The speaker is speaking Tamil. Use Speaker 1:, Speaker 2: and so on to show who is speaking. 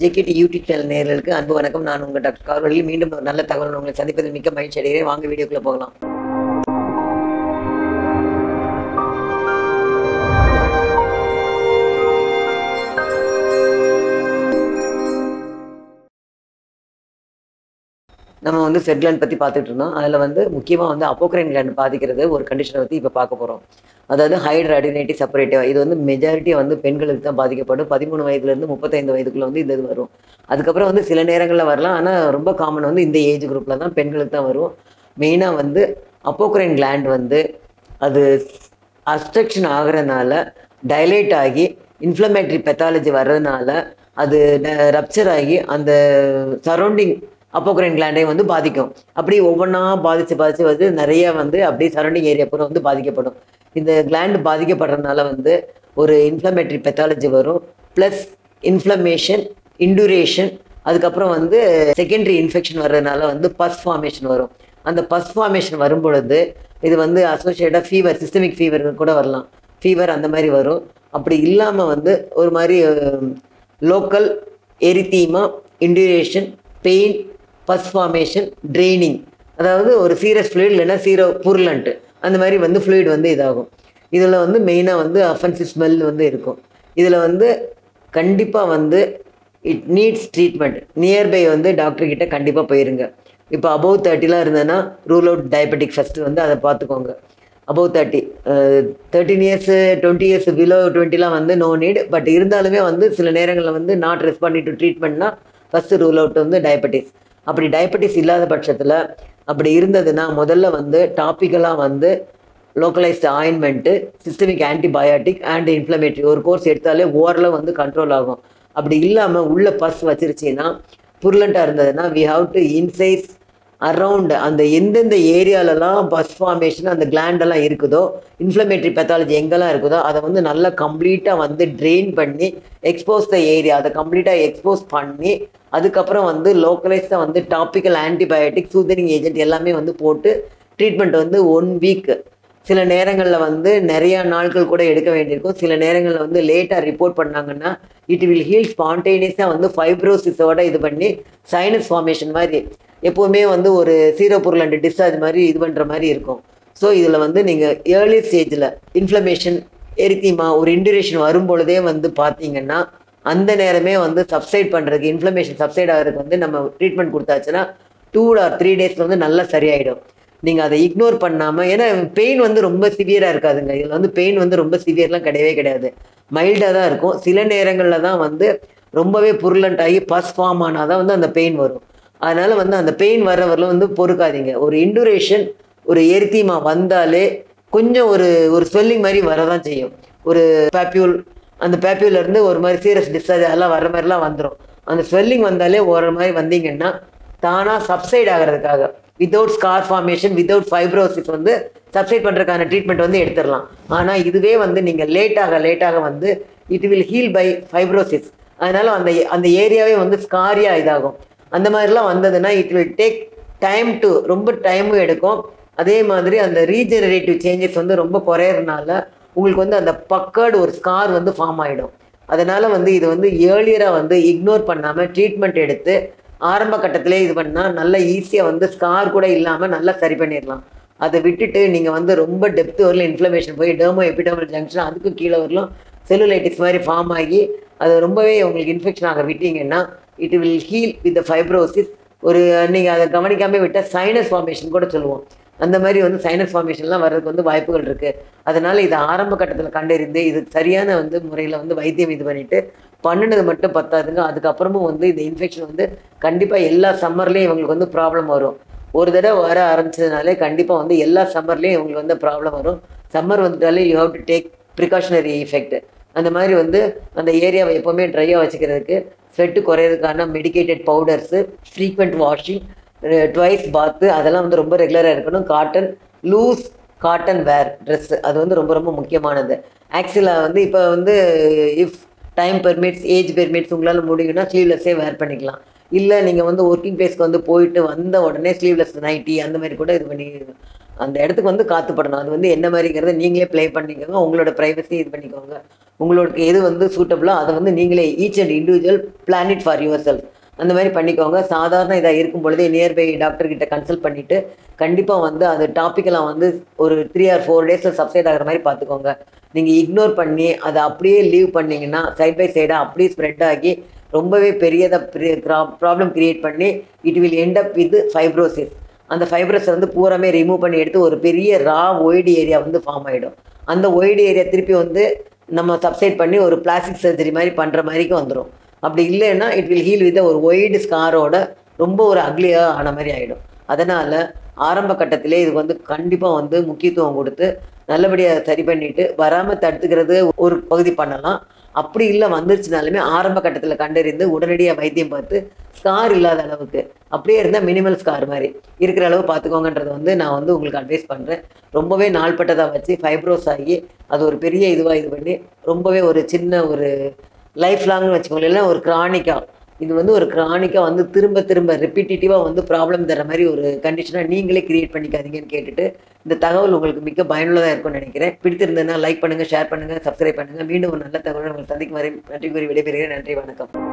Speaker 1: ஜேகேடி யூடியூப் சேனல் நேயர்களுக்கு அன்பு வணக்கம் நான் உங்கள் டாக்டர் கார்வழியில் மீண்டும் ஒரு நல்ல தகவல் உங்களை சந்திப்பதில் மிக்க மகிழ்ச்சி அடைகிறேன் வாங்க வீடியோக்குள்ளே போகலாம் நம்ம வந்து செட்லாண்ட் பற்றி பார்த்துட்டு இருந்தோம் அதில் வந்து முக்கியமாக வந்து அப்போக்ரைன் கிளாண்ட் பாதிக்கிறது ஒரு கண்டிஷனை பற்றி இப்போ பார்க்க போகிறோம் அதாவது ஹைட்ரு அடினேட்டி செப்பரேட்டிவ் இது வந்து மெஜாரிட்டியாக வந்து பெண்களுக்கு தான் பாதிக்கப்படும் பதிமூணு வயதுலேருந்து முப்பத்தைந்து வயதுக்குள்ள வந்து இந்த இது வரும் அதுக்கப்புறம் வந்து சில நேரங்களில் வரலாம் ஆனால் ரொம்ப காமன் வந்து இந்த ஏஜ் குரூப்பில் தான் பெண்களுக்கு தான் வரும் மெயினாக வந்து அப்போக்ரைன் கிளாண்ட் வந்து அது அப்ஸ்ட்ரக்ஷன் ஆகிறதுனால டைலேட் ஆகி இன்ஃப்ளமேட்டரி பெத்தாலஜி வர்றதுனால அது ரப்சர் ஆகி அந்த சரௌண்டிங் அப்போக்ரைன் கிளாண்டை வந்து பாதிக்கும் அப்படி ஒவ்வொன்றா பாதித்து பாதித்து வந்து நிறைய வந்து அப்படியே சரௌண்டிங் ஏரியா பூரா வந்து பாதிக்கப்படும் இந்த கிளாண்ட் பாதிக்கப்படுறதுனால வந்து ஒரு இன்ஃப்ளமேட்டரி பெத்தாலஜி வரும் ப்ளஸ் இன்ஃப்ளமேஷன் இன்டுரேஷன் அதுக்கப்புறம் வந்து செகண்டரி இன்ஃபெக்ஷன் வர்றதுனால வந்து பஸ் ஃபார்மேஷன் வரும் அந்த பஸ் ஃபார்மேஷன் வரும் பொழுது இது வந்து அசோசியேட்டாக ஃபீவர் சிஸ்டமிக் ஃபீவர் கூட வரலாம் ஃபீவர் அந்த மாதிரி வரும் அப்படி இல்லாமல் வந்து ஒரு மாதிரி local erythema induration pain pus formation draining அதாவது ஒரு சீரஸ் ஃப்ளூயிட் இல்லைன்னா சீரோ புர்லண்ட்டு அந்த மாதிரி வந்து ஃப்ளூயிட் வந்து இதாகும் இதில் வந்து மெயினாக வந்து அஃபென்சிவ் ஸ்மெல் வந்து இருக்கும் இதில் வந்து கண்டிப்பாக வந்து இட் நீட்ஸ் ட்ரீட்மெண்ட் நியர்பை வந்து டாக்டர் கிட்ட கண்டிப்பாக போயிருங்க இப்போ அபவ் தேர்ட்டிலாம் இருந்ததுன்னா ரூல் அவுட் டயபெட்டிக் ஃபஸ்ட்டு வந்து அதை பார்த்துக்கோங்க above thirty thirteen years twenty years below டுவெண்ட்டிலாம் வந்து நோ நீட் பட் இருந்தாலுமே வந்து சில நேரங்களில் வந்து நாட் ரெஸ்பாண்டிங் டு ட்ரீட்மெண்ட்னா ஃபஸ்ட்டு ரூல் அவுட் வந்து டயபெட்டிஸ் அப்படி டயபெட்டிஸ் இல்லாத பட்சத்தில் அப்படி இருந்ததுன்னா முதல்ல வந்து டாப்பிக்கலாக வந்து localised ointment systemic antibiotic and inflammatory ஒரு கோர்ஸ் எடுத்தாலே ஓரளவு வந்து கண்ட்ரோல் ஆகும் அப்படி இல்லாமல் உள்ள பஸ் வச்சிருச்சின்னா புர்லண்ட்டாக இருந்ததுன்னா we have to incise around அந்த எந்தெந்த ஏரியாலலாம் பஸ் ஃபார்மேஷன் அந்த கிளாண்டெல்லாம் இருக்குதோ இன்ஃப்ளமேட்டரி பெத்தாலஜி எங்கெல்லாம் இருக்குதோ அதை வந்து நல்லா கம்ப்ளீட்டாக வந்து ட்ரெயின் பண்ணி எக்ஸ்போஸ் த ஏரியா அதை கம்ப்ளீட்டாக எக்ஸ்போஸ் பண்ணி அதுக்கப்புறம் வந்து லோக்கலைஸ்டாக வந்து டாப்பிக்கல் ஆன்டிபயோட்டிக் சூதனிங் ஏஜென்ட் எல்லாமே வந்து போட்டு ட்ரீட்மெண்ட் வந்து ஒன் வீக் சில நேரங்களில் வந்து நிறையா நாட்கள் கூட எடுக்க வேண்டியிருக்கும் சில நேரங்களில் வந்து லேட்டாக ரிப்போர்ட் பண்ணாங்கன்னா இட் வில் ஹீல் ஸ்பான்டேனியஸாக வந்து ஃபைப்ரோசிஸோட இது பண்ணி சைனஸ் ஃபார்மேஷன் மாதிரி எப்போவுமே வந்து ஒரு சீரோ பொருள் டிஸ்சார்ஜ் மாதிரி இது பண்ணுற மாதிரி இருக்கும் ஸோ இதில் வந்து நீங்கள் ஏர்லி ஸ்டேஜில் இன்ஃப்ளமேஷன் எரித்திமா ஒரு இன்டுரேஷன் வரும் பொழுதே வந்து பார்த்தீங்கன்னா அந்த நேரமே வந்து சப்சைட் பண்ணுறதுக்கு இன்ஃப்ளமேஷன் சப்சைட் ஆகிறதுக்கு வந்து நம்ம ட்ரீட்மெண்ட் கொடுத்தாச்சுன்னா டூ ஆர் த்ரீ டேஸில் வந்து நல்லா சரியாயிடும் நீங்கள் அதை இக்னோர் பண்ணாமல் ஏன்னா பெயின் வந்து ரொம்ப சிவியராக இருக்காதுங்க இதில் வந்து பெயின் வந்து ரொம்ப சிவியர்லாம் கிடையவே கிடையாது மைல்டாக தான் இருக்கும் சில நேரங்களில் தான் வந்து ரொம்பவே புருலண்ட் ஆகி பஸ் ஃபார்ம் ஆனால் தான் வந்து அந்த பெயின் வரும் அதனால் வந்து அந்த பெயின் வர வரல வந்து பொறுக்காதீங்க ஒரு இன்டுரேஷன் ஒரு எரித்தீமா வந்தாலே கொஞ்சம் ஒரு ஒரு ஸ்வெல்லிங் மாதிரி வரதான் செய்யும் ஒரு பேப்யூல் அந்த பேப்யூலேருந்து ஒரு மாதிரி சீரியஸ் டிஸ்சார்ஜ் அதெல்லாம் வர மாதிரிலாம் வந்துடும் அந்த ஸ்வெல்லிங் வந்தாலே ஒரு மாதிரி வந்தீங்கன்னா தானாக சப்சைட் ஆகிறதுக்காக without scar formation without fibrosis வந்து சப்சைட் பண்ணுறதுக்கான ட்ரீட்மெண்ட் வந்து எடுத்துடலாம் ஆனால் இதுவே வந்து நீங்கள் லேட்டாக லேட்டாக வந்து it will heal by fibrosis அதனால் அந்த அந்த ஏரியாவே வந்து ஸ்காரியாக இதாகும் அந்த மாதிரிலாம் வந்ததுன்னா it will take time to ரொம்ப டைமும் எடுக்கும் அதே மாதிரி அந்த ரீஜெனரேட்டிவ் சேஞ்சஸ் வந்து ரொம்ப குறையறதுனால உங்களுக்கு வந்து அந்த பக்கர்டு ஒரு ஸ்கார் வந்து ஃபார்ம் ஆகிடும் அதனால் வந்து இது வந்து ஏர்லியராக வந்து இக்னோர் பண்ணாமல் ட்ரீட்மெண்ட் எடுத்து ஆரம்ப கட்டத்திலே இது பண்ணால் நல்லா ஈஸியாக வந்து ஸ்கார் கூட இல்லாமல் நல்லா சரி பண்ணிடலாம் அதை விட்டுட்டு நீங்கள் வந்து ரொம்ப டெப்த் வரல இன்ஃப்ளமேஷன் போய் டெர்மோ எபிடர்மல் ஜங்ஷன் அதுக்கும் கீழே வரலாம் செல்லுலைட்டிஸ் மாதிரி ஃபார்ம் ஆகி அது ரொம்பவே உங்களுக்கு இன்ஃபெக்ஷன் ஆக விட்டீங்கன்னா it will heal with fibrosis ஒரு நீங்கள் அதை கவனிக்காமல் விட்டால் சைனஸ் ஃபார்மேஷன் கூட சொல்லுவோம் அந்த மாதிரி வந்து சைனஸ் ஃபார்மேஷன்லாம் வர்றதுக்கு வந்து வாய்ப்புகள் இருக்குது அதனால் இதை ஆரம்ப கட்டத்தில் கண்டறிந்து இது சரியான வந்து முறையில் வந்து வைத்தியம் இது பண்ணிவிட்டு பண்ணினது மட்டும் பத்தாதுங்க அதுக்கப்புறமும் வந்து இந்த இன்ஃபெக்ஷன் வந்து கண்டிப்பாக எல்லா சம்மர்லேயும் இவங்களுக்கு வந்து ப்ராப்ளம் வரும் ஒரு தடவை வர ஆரம்பிச்சதுனாலே கண்டிப்பாக வந்து எல்லா சம்மர்லேயும் இவங்களுக்கு வந்து ப்ராப்ளம் வரும் சம்மர் வந்துட்டாலே you have to take precautionary effect அந்த மாதிரி வந்து அந்த ஏரியாவை எப்போவுமே ட்ரையாக வச்சுக்கிறதுக்கு ஸ்வெட்டு குறையிறதுக்கான medicated powders frequent washing twice bath அதெல்லாம் வந்து ரொம்ப ரெகுலராக இருக்கணும் cotton loose cotton wear dress அது வந்து ரொம்ப ரொம்ப முக்கியமானது ஆக்சுவலாக வந்து இப்போ வந்து if time permits age permits உங்களால் முடியும்னா ஸ்லீவ்லெஸ்ஸே வேர் பண்ணிக்கலாம் இல்லை நீங்கள் வந்து ஒர்க்கிங் பிளேஸ்க்கு வந்து போயிட்டு வந்த உடனே ஸ்லீவ்லெஸ் நைட்டி அந்த மாதிரி கூட இது பண்ணி அந்த இடத்துக்கு வந்து காத்துப்படணும் அது வந்து என்ன மாதிரிங்கிறத நீங்களே ப்ளே பண்ணிக்கோங்க உங்களோட ப்ரைவசி இது பண்ணிக்கோங்க உங்களுக்கு எது வந்து சூட்டபிளோ அதை வந்து நீங்களே each and individual plan it for yourself அந்த மாதிரி பண்ணிக்கோங்க சாதாரண இதாக இருக்கும் பொழுதே நியர்பை டாக்டர் கிட்ட கன்சல்ட் பண்ணிட்டு கண்டிப்பாக வந்து அது டாப்பிக்கெல்லாம் வந்து ஒரு த்ரீ ஆர் ஃபோர் டேஸில் சப்சைட் ஆகிற மாதிரி பார்த்துக்கோங்க நீங்கள் இக்னோர் பண்ணி அதை அப்படியே லீவ் பண்ணீங்கன்னா சைட் பை சைடாக அப்படியே ஸ்ப்ரெட் ஆகி ரொம்பவே பெரியதாக ப்ராப்ளம் கிரியேட் பண்ணி it will end up with fibrosis அந்த ஃபைப்ரஸை வந்து பூராமே ரிமூவ் பண்ணி எடுத்து ஒரு பெரிய ரா ஒய்டு ஏரியா வந்து ஃபார்ம் ஆகிடும் அந்த ஒய்டு ஏரியா திருப்பி வந்து நம்ம சப்சைட் பண்ணி ஒரு பிளாஸ்டிக் சர்ஜரி மாதிரி பண்ணுற மாதிரிக்கு வந்துடும் அப்படி இல்லைன்னா இட் வில் ஹீல் வித் ஒரு ஒய்டு ஸ்காரோட ரொம்ப ஒரு அக்லியாக ஆன மாதிரி ஆகிடும் அதனால் ஆரம்ப கட்டத்திலே இதுக்கு வந்து கண்டிப்பாக வந்து முக்கியத்துவம் கொடுத்து நல்லபடியாக சரி பண்ணிட்டு வராமல் தடுத்துக்கிறது ஒரு பகுதி பண்ணலாம் அப்படி இல்லை வந்துருச்சுனாலுமே ஆரம்ப கட்டத்தில் கண்டறிந்து உடனடியாக வைத்தியம் பார்த்து ஸ்கார் இல்லாத அளவுக்கு அப்படியே இருந்தால் மினிமல் ஸ்கார் மாதிரி இருக்கிற அளவு பார்த்துக்கோங்கன்றதை வந்து நான் வந்து உங்களுக்கு அட்வைஸ் பண்ணுறேன் ரொம்பவே நாள்பட்டதாக வச்சு ஃபைப்ரோஸ் ஆகி அது ஒரு பெரிய இதுவாக இது பண்ணி ரொம்பவே ஒரு சின்ன ஒரு லைஃப் லாங்னு வச்சுக்கோங்களேன் இல்லை ஒரு கிரானிக்காக இது வந்து ஒரு கிரானிக்காக வந்து திரும்ப திரும்ப ரெப்பிட்டேட்டிவாக வந்து ப்ராப்ளம் தர மாதிரி ஒரு கண்டிஷனாக நீங்களே கிரியேட் பண்ணிக்காதீங்கன்னு கேட்டுட்டு இந்த தகவல் உங்களுக்கு மிக பயனுள்ளதாக இருக்கும்னு நினைக்கிறேன் பிடித்திருந்ததுன்னா லைக் பண்ணுங்கள் ஷேர் பண்ணுங்கள் சப்ஸ்கிரைப் பண்ணுங்கள் மீண்டும் ஒரு நல்ல தகவல் உங்களுக்கு சந்திக்கும் வரை நன்றி கூறி விடைபெறுகிறேன் நன்றி வணக்கம்